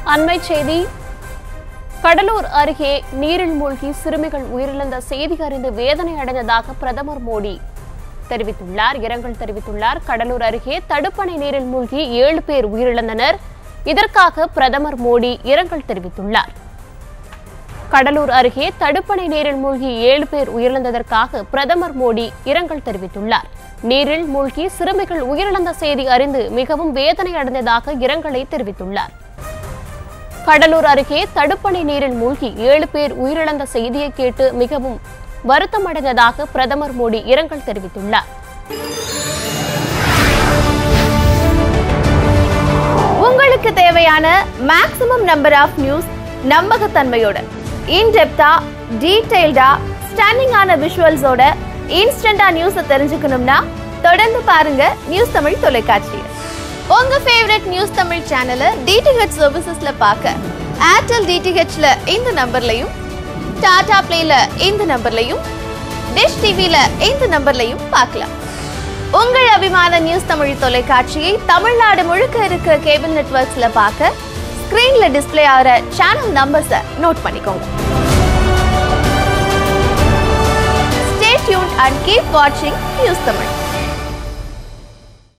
அண்மை செய்தி கடலூர் அருகே நீரில் மூழ்கி சிறுமிகள் உயிரிழந்த செய்தி அறிந்து வேதனை அடைந்ததாக பிரதமர் மோடி தெரிவித்துள்ளார் இரங்கல் தெரிவித்துள்ளார் கடலூர் அருகே தடுப்பணை நீரில் மூழ்கி ஏழு பேர் உயிரிழந்தனர் இதற்காக பிரதமர் மோடி இரங்கல் தெரிவித்துள்ளார் கடலூர் அருகே தடுப்பணை நீரில் மூழ்கி ஏழு பேர் உயிரிழந்ததற்காக பிரதமர் மோடி இரங்கல் தெரிவித்துள்ளார் நீரில் மூழ்கி சிறுமிகள் உயிரிழந்த செய்தி அறிந்து மிகவும் வேதனை அடைந்ததாக இரங்கலை தெரிவித்துள்ளார் கடலூர் அருகே தடுப்பணை நீரில் மூழ்கி ஏழு பேர் உயிரிழந்த செய்தியை கேட்டு மிகவும் வருத்தமடைந்ததாக பிரதமர் மோடி இரங்கல் தெரிவித்துள்ளார் உங்களுக்கு தேவையான மேக்ஸிமம் நம்பர் ஆஃப் நியூஸ் நம்பகத்தன்மையோட இன்டெப்தா டீடைல்டா ஸ்டன்னிங்கான விஷுவல்ஸோட இன்ஸ்டண்டா நியூஸை தெரிஞ்சுக்கணும்னா தொடர்ந்து பாருங்க நியூஸ் தமிழ் தொலைக்காட்சி உங்க ஃபேவரட் நியூஸ் தமிழ் சேனலை டிடிஹெச் சர்வீசஸ்ல பார்க்க ஏர்டெல் டிடிஹெச்ல இந்த நம்பர்லையும் டாடா பிளேல இந்த நம்பர்லையும் டிஷ் டிவில இந்த நம்பர்லையும் பார்க்கலாம் உங்கள் அபிமான நியூஸ் தமிழ் தொலைக்காட்சியை தமிழ்நாடு முழுக்க இருக்க கேபிள் நெட்வொர்க்ஸ்ல பார்க்க ஸ்கிரீன்ல டிஸ்ப்ளே ஆகிற சேனல் நம்பர்ஸை நோட் பண்ணிக்கோங்க ஸ்டே டியூன் அண்ட் கீப் வாட்சிங் நியூஸ் தமிழ்